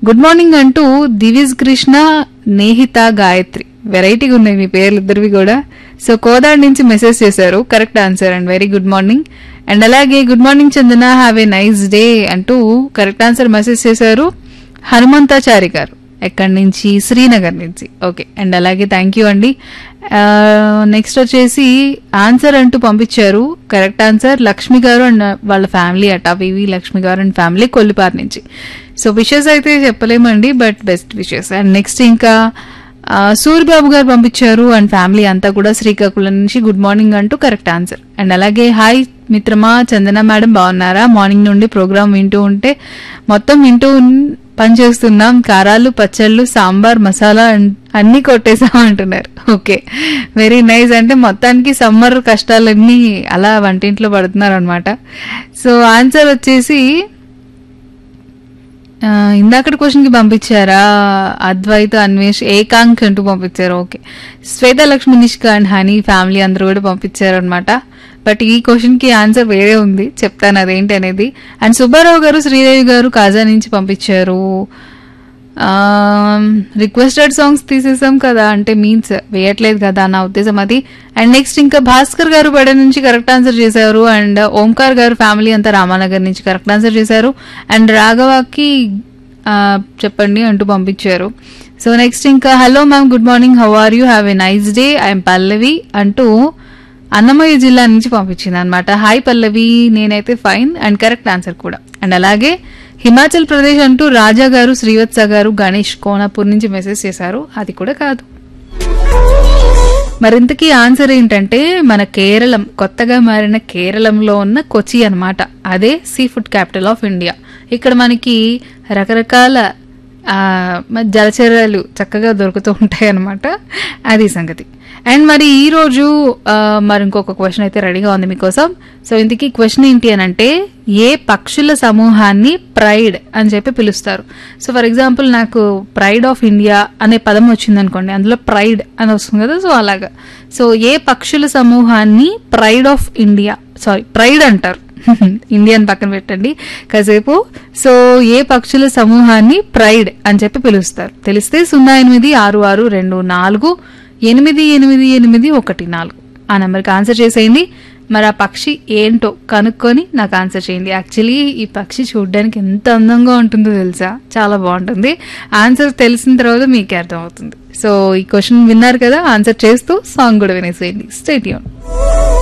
good morning అంటూ దివిజ్ కృష్ణ నేహిత గాయత్రి వెరైటీగా ఉన్నాయి మీ పేర్లు ఇద్దరివి కూడా సో కోదాడ్ నుంచి మెసేజ్ చేశారు correct answer and very good morning and అలాగే good morning Chandana have a nice day అంటూ కరెక్ట్ ఆన్సర్ మెసేజ్ చేశారు హనుమంతాచారి గారు ఎక్కడి నుంచి శ్రీనగర్ నుంచి ఓకే అండ్ అలాగే థ్యాంక్ యూ అండి నెక్స్ట్ వచ్చేసి ఆన్సర్ అంటూ పంపించారు కరెక్ట్ ఆన్సర్ లక్ష్మి గారు అండ్ వాళ్ళ ఫ్యామిలీ అట వివి లక్ష్మి గారు అండ్ ఫ్యామిలీ కొల్లిపార్ నుంచి సో విషెస్ అయితే చెప్పలేమండి but best wishes and next ఇంకా ఆ, సూర్యబాబు గారు పంపించారు అండ్ ఫ్యామిలీ అంతా కూడా శ్రీకాకుళం నుంచి గుడ్ మార్నింగ్ అంటూ కరెక్ట్ ఆన్సర్ అండ్ అలాగే హాయ్ మిత్రమా చందన మేడం బాగున్నారా మార్నింగ్ నుండి ప్రోగ్రామ్ వింటూ ఉంటే మొత్తం వింటూ ఉన్- పనిచేస్తున్నాం కారాలు పచ్చళ్ళు సాంబార్ మసాలా అన్- అన్ని కొట్టేసాం అంటున్నారు ఓకే వెరీ నైస్ అంటే మొత్తానికి సమ్మర్ కష్టాలన్నీ అలా వంటింట్లో పడుతున్నారు అనమాట సో ఆన్సర్ వచ్చేసి ఆ, ఇందాకటి క్వశ్చన్ కి పంపించారా అద్వైత అన్వేష్ ఏకాంక్ అంటూ పంపించారు okay Swetha Lakshmi Nishka and Honey family అందరూ కూడా పంపించారు అనమాట బట్ ఈ క్వశ్చన్ కి ఆన్సర్ వేరే ఉంది చెప్తాను అదేంటి అనేది అండ్ సుబ్బారావు గారు శ్రీదేవి గారు కాజా నుంచి పంపించారు రిక్వెస్టెడ్ సాంగ్స్ తీసేసాం కదా అంటే మీన్స్ వేయట్లేదు కదా నా ఉద్దేశం అది అండ్ నెక్స్ట్ ఇంకా భాస్కర్ గారు బడ నుంచి కరెక్ట్ ఆన్సర్ చేశారు అండ్ ఓంకార్ గారు ఫ్యామిలీ అంతా రామానగర్ నుంచి కరెక్ట్ ఆన్సర్ చేశారు అండ్ రాఘవాకి ఆ, చెప్పండి అంటూ పంపించారు సో నెక్స్ట్ ఇంకా hello ma'am good morning how are you have a nice day I'm Pallavi అంటూ అన్నమయ్య జిల్లా నుంచి పంపించింది అనమాట హాయ్ పల్లవి నేనైతే ఫైన్ అండ్ కరెక్ట్ ఆన్సర్ కూడా అండ్ అలాగే హిమాచల్ ప్రదేశ్ అంటూ రాజా గారు శ్రీవత్స గారు గణేష్ కోనాపూర్ నుంచి మెసేజ్ చేశారు అది కూడా కాదు మరింతకీ ఆన్సర్ ఏంటంటే మన కేరళం కొత్తగా మారిన కేరళంలో ఉన్న కొచి అన్నమాట అదే sea food capital of India ఇక్కడ మనకి రకరకాల ఆ, మ- జలచరాలు చక్కగా దొరుకుతూ ఉంటాయి అన్నమాట అది సంగతి అండ్ మరి ఈ రోజు ఆ, మరి ఇంకొక క్వశ్చన్ అయితే రెడీగా ఉంది మీకోసం సో ఇంతకీ క్వశ్చన్ ఏంటి అని అంటే ఏ పక్షుల సమూహాన్ని ప్రైడ్ అని చెప్పి పిలుస్తారు సో ఫర్ ఎగ్జాంపుల్ నాకు ప్రైడ్ ఆఫ్ ఇండియా అనే పదం వచ్చింది అనుకోండి అందులో ప్రైడ్ అని వస్తుంది కదా సో అలాగా సో ఏ పక్షుల సమూహాన్ని pride of India sorry pride అంటారు ఇండియన్ పక్కన పెట్టండి కాసేపు సో ఏ పక్షుల సమూహాన్ని ప్రైడ్ అని చెప్పి పిలుస్తారు తెలిస్తే సున్నా ఎనిమిది ఆరు ఆరు రెండు నాలుగు ఎనిమిది ఎనిమిది ఎనిమిది ఒకటి నాలుగు ఆ నెంబర్కి ఆన్సర్ చేసేయండి మరి ఆ పక్షి ఏంటో కనుక్కొని నాకు ఆన్సర్ చేయండి యాక్చువల్లీ ఈ పక్షి చూడడానికి ఎంత అందంగా ఉంటుందో తెలుసా చాలా బాగుంటుంది ఆన్సర్ తెలిసిన తర్వాత మీకే అర్థమవుతుంది సో ఈ క్వశ్చన్ విన్నారు కదా ఆన్సర్ చేస్తూ సాంగ్ కూడా వినేసేయండి స్టేట్ యూన్